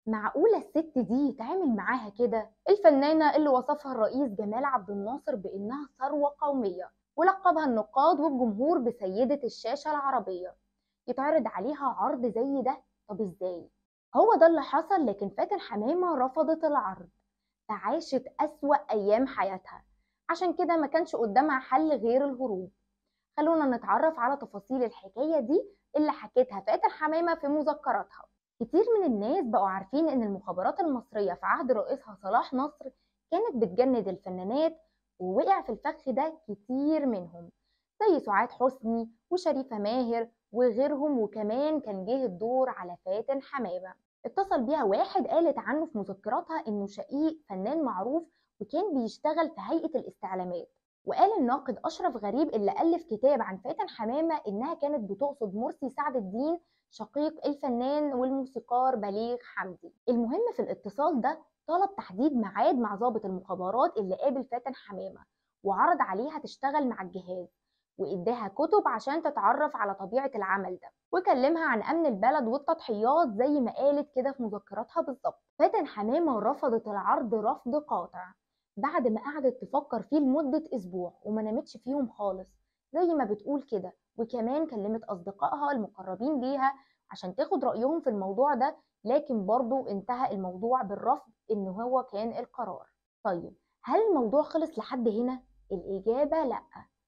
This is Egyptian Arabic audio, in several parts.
معقولة الست دي يتعامل معاها كده؟ الفنانة اللي وصفها الرئيس جمال عبد الناصر بإنها ثروة قومية ولقبها النقاد والجمهور بسيدة الشاشة العربية يتعرض عليها عرض زي ده طب ازاي؟ هو ده اللي حصل لكن فاتن حمامة رفضت العرض فعاشت أسوأ أيام حياتها عشان كده ما كانش قدامها حل غير الهروب خلونا نتعرف على تفاصيل الحكاية دي اللي حكيتها فاتن حمامة في مذكراتها كتير من الناس بقوا عارفين ان المخابرات المصرية في عهد رئيسها صلاح نصر كانت بتجند الفنانات ووقع في الفخ ده كتير منهم زي سعاد حسني وشريفة ماهر وغيرهم وكمان كان جه الدور على فاتن حمامة اتصل بيها واحد قالت عنه في مذكراتها انه شقيق فنان معروف وكان بيشتغل في هيئة الاستعلامات وقال الناقد أشرف غريب اللي ألف كتاب عن فاتن حمامة إنها كانت بتقصد مرسي سعد الدين شقيق الفنان والموسيقار بليغ حمدي المهم في الاتصال ده طلب تحديد ميعاد مع ضابط المخابرات اللي قابل فاتن حمامة وعرض عليها تشتغل مع الجهاز وإداها كتب عشان تتعرف على طبيعة العمل ده وكلمها عن أمن البلد والتضحيات زي ما قالت كده في مذكراتها بالظبط فاتن حمامة رفضت العرض رفض قاطع بعد ما قعدت تفكر فيه لمدة أسبوع وما نامتش فيهم خالص زي ما بتقول كده وكمان كلمت أصدقائها المقربين ليها عشان تاخد رأيهم في الموضوع ده لكن برضو انتهى الموضوع بالرفض إن هو كان القرار طيب هل الموضوع خلص لحد هنا؟ الإجابة لأ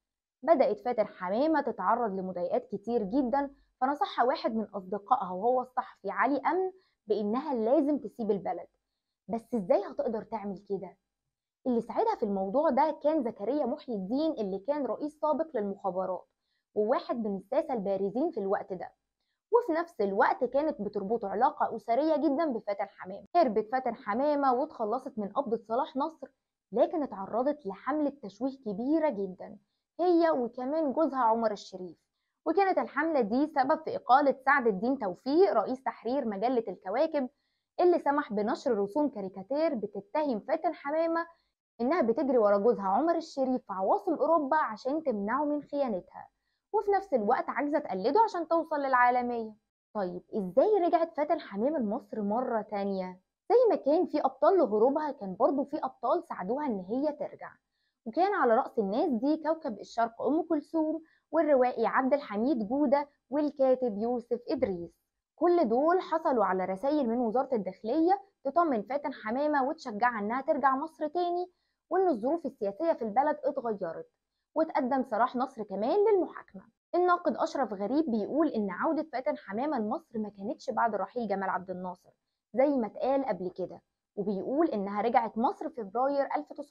بدأت فاتن حمامة تتعرض لمضايقات كتير جدا فنصحها واحد من أصدقائها وهو الصحفي علي أمن بإنها لازم تسيب البلد بس إزاي هتقدر تعمل كده؟ اللي ساعدها في الموضوع ده كان زكريا محي الدين اللي كان رئيس سابق للمخابرات وواحد من الساسة البارزين في الوقت ده وفي نفس الوقت كانت بتربطه علاقة أسرية جدا بفاتن حمامة هربت فاتن حمامة واتخلصت من قبضة صلاح نصر لكن اتعرضت لحملة تشويه كبيرة جدا هي وكمان جوزها عمر الشريف وكانت الحملة دي سبب في إقالة سعد الدين توفيق رئيس تحرير مجلة الكواكب اللي سمح بنشر رسوم كاريكاتير بتتهم فاتن حمامة إنها بتجري ورا جوزها عمر الشريف في عواصم أوروبا عشان تمنعه من خيانتها وفي نفس الوقت عايزة تقلده عشان توصل للعالمية طيب إزاي رجعت فاتن حمامة لمصر مرة تانية؟ زي ما كان في أبطال لهروبها كان برضو في أبطال ساعدوها إن هي ترجع وكان على رأس الناس دي كوكب الشرق أم كلثوم والروائي عبد الحميد جودة والكاتب يوسف إدريس كل دول حصلوا على رسائل من وزارة الداخلية تطمن فاتن حمامة وتشجعها إنها ترجع مصر تاني وإن الظروف السياسية في البلد اتغيرت وتقدم صلاح نصر كمان للمحاكمة الناقد أشرف غريب بيقول إن عودة فاتن حمامة لمصر ما كانتش بعد رحيل جمال عبد الناصر زي ما اتقال قبل كده وبيقول إنها رجعت مصر في فبراير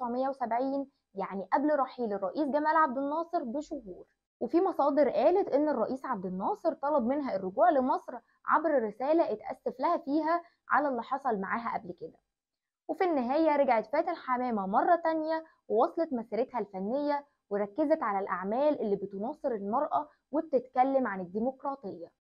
1970 يعني قبل رحيل الرئيس جمال عبد الناصر بشهور وفي مصادر قالت إن الرئيس عبد الناصر طلب منها الرجوع لمصر عبر رسالة اتأسف لها فيها على اللي حصل معاها قبل كده وفي النهاية رجعت فاتن حمامة مرة تانية ووصلت مسيرتها الفنية وركزت على الأعمال اللي بتناصر المرأة وبتتكلم عن الديمقراطية